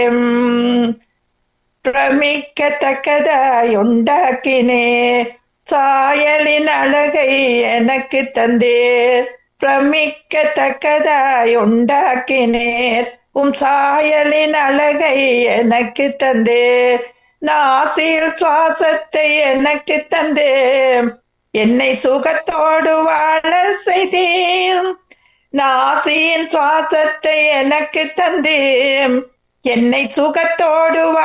பிரமிக்கத்தக்கதாய் உண்டாக்கினே சாயலின் அழகை எனக்கு தந்தேர் பிரமிக்கத்தக்கதாய் உண்டாக்கினேர் உம் சாயலின் அழகை எனக்கு தந்தேர் நாசியில் சுவாசத்தை எனக்கு தந்தேன் என்னை சுகத்தோடு வாழ செய்தேன் நாசியின் சுவாசத்தை எனக்கு தந்தேன் என்னை சுகத்தோடு